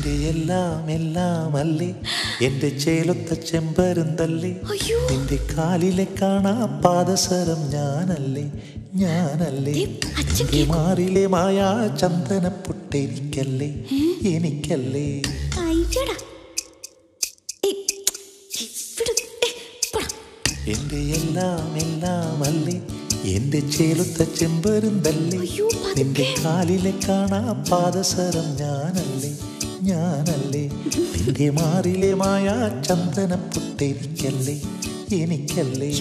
എന്റെ എല്ലാം എല്ലാം അല്ലേ എന്റെ ചേലൊത്ത ചെമ്പരുന്തല്ലേ അയ്യോ. നിന്റെ കാലിലെ കാണാ പാദസരം ഞാനല്ലേ ഞാനല്ലേ ദേ, അച്ഛൻ എന്റെ മാറിലെ മായാ ചന്ദന പൊട്ടെനിക്കല്ലേ എനിക്കല്ലേ അയ്യടാ ഏയ്, ഏയ്, വിട്. ഏയ്, പോടാ. എന്റെ എല്ലാം എല്ലാം അല്ലേ എന്റെ ചേലുത്ത ചെമ്പരുന്തല്ലേ അയ്യോ, പതുക്കെ. നിന്റെ കാലിലെ കാണാ പാദസരം ഞാനല്ലേ ഞാനല്ലേ നിന്റെ മാറിലെ മായാ ചന്ദന പൊട്ടെനിക്കല്ലേ എനിക്കല്ലേ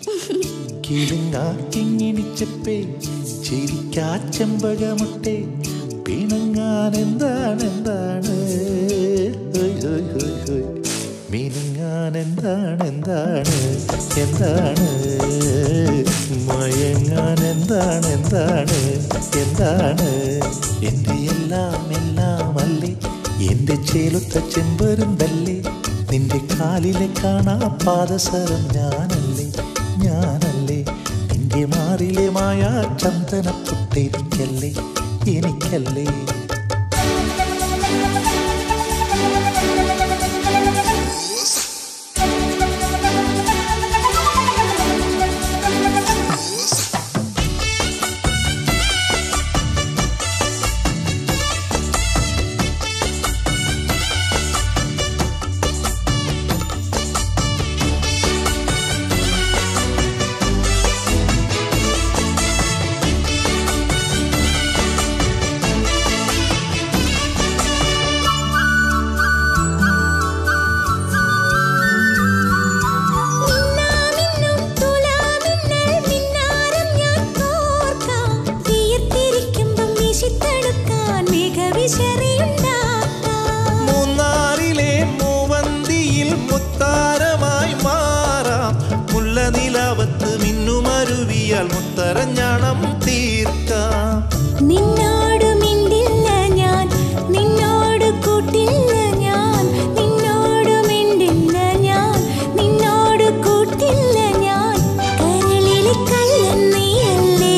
കിളുങ്ങാക്കിങ്ങിണിച്ചപ്പേ ചിരിക്കാ ചെമ്പകമുട്ടെ പിണങ്ങാൻ എന്താണ് എന്താണ് ഹോയ് ഹോയ് ഹോയ് ഹോയ് മിനുങ്ങാൻ എന്താണ് എന്താണ് എന്താണ് മയങ്ങാൻ എന്താണ് എന്താണ് എന്താണ് എൻ്റെ എല്ലാം എല്ലാം അല്ലേ എൻ്റെ ചേലുത്ത ചെമ്പരുന്തല്ലേ നിന്റെ കാലിലെ കാണാ പാദസരം ഞാനല്ലേ ഞാനല്ലേ നിന്റെ മാറിലെ മായാ ചന്ദന പൊട്ടെനിക്കല്ലേ എനിക്കല്ലേ മിന്നാമിന്നും തുലാമിന്നൽ മിന്നാരം ഞാൻ കോർക്കാം. വിയർത്തിരിക്കുമ്പം വീശിത്തടുക്കാൻ മേഘവിശറിയുണ്ടാക്കാം. മൂന്നാറിലെ മൂവന്തിയിൽ മുത്താരമായി മാറാം മുല്ല നിലാവത്ത് മിന്നുമരുവിയാൽ മുത്തരഞ്ഞാണം തീർക്കാം നിന്നോട് മിണ്ടില്ല ഞാൻ നിന്നോട് കൂട്ടില്ല ഞാൻ നിന്നോട് മിണ്ടില്ല ഞാൻ നിന്നോട് കൂട്ടില്ല ഞാൻ കരളിലെ കള്ളൻ നീയല്ലേ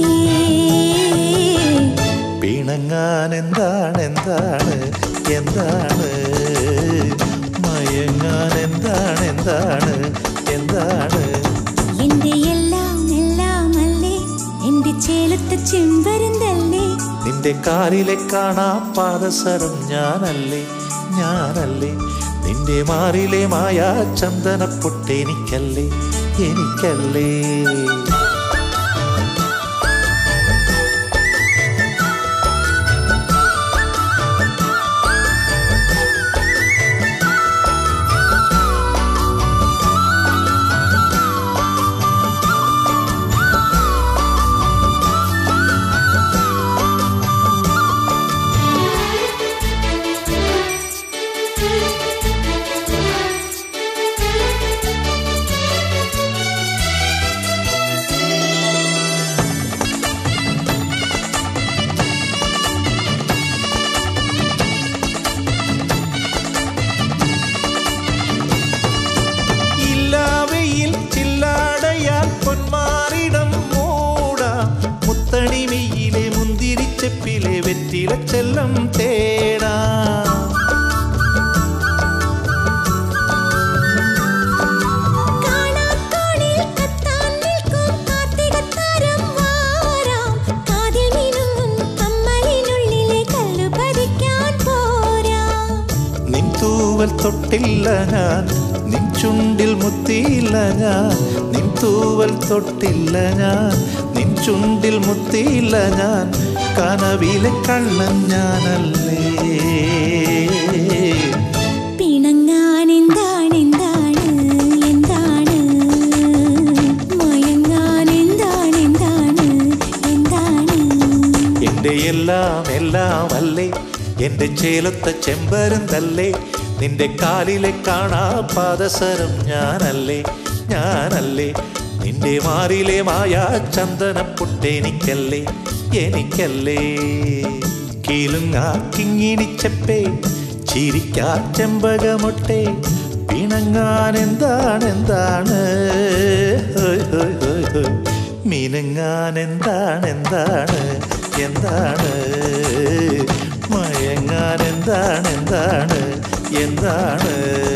പിണങ്ങാൻ എന്താണ് എന്താണ് എന്താണ് മയങ്ങാൻ എന്താണ് എന്താണ് എന്താണ് എന്റെ എല്ലാം എല്ലാം അല്ലേ എന്റെ ചേലത്ത ചെമ്പരുന്തല്ലേ നിന്റെ കാലിലെ കാണാ പാദസരം ഞാനല്ലേ ഞാനല്ലേ നിന്റെ മാറിലെ മായാ ചന്ദന പൊട്ടെനിക്കല്ലേ എനിക്കല്ലേ ഇല്ലാവയിൽ ചില്ലാടയാൽ പൊന്മാറിടം മൂടാം മുത്തണിമയിലെ മുന്തിരിച്ചെപ്പിലെ വെറ്റില ചെല്ലം തേടാം കാണാക്കോണിൽ കത്താൻ നിൽക്കും കാർത്തികത്താരം വാരാം കാതിൽ മിനുങ്ങും കമ്മലിനുള്ളിലെ കല്ലു പതിക്കാൻ പോരാം നിൻ തൂവൽ തൊട്ടില്ല ഞാൻ നിൻ ചുണ്ടിൽ മുത്തിയില്ല ഞാൻ നിൻ തൂവൽ തൊട്ടില്ല ഞാൻ നിൻ ചുണ്ടിൽ മുത്തിയില്ല ഞാൻ കനവിലെ കള്ളൻ ഞാനല്ലേ പിണങ്ങാൻ എന്താണ് എന്താണ് എന്താണ് മയങ്ങാൻ എന്താണ് എന്താണ് എന്താണ് എന്റെ എല്ലാം എല്ലാം അല്ലേ എന്റെ ചേലത്ത ചെമ്പരുന്തല്ലേ നിന്റെ കാലിലെ കാണാ പാദസരം ഞാനല്ലേ ഞാനല്ലേ നിന്റെ മാറിലെ മായാ ചന്ദന പൊട്ടെനിക്കല്ലേ എനിക്കല്ലേ കീലുങ്ങാ കിങ്ങിണിച്ചപ്പേ ചിരിക്കാ ചെമ്പകമൊട്ടെ പിണങ്ങാൻ എന്താണ് എന്താണ് ഹോയ് ഹോയ് ഹോയ് ഹോയ് മിനുങ്ങാൻ എന്താണ് എന്താണ് എന്താണ് മയങ്ങാൻ എന്താണ് എന്താണ് എന്താണ് എന്താണ്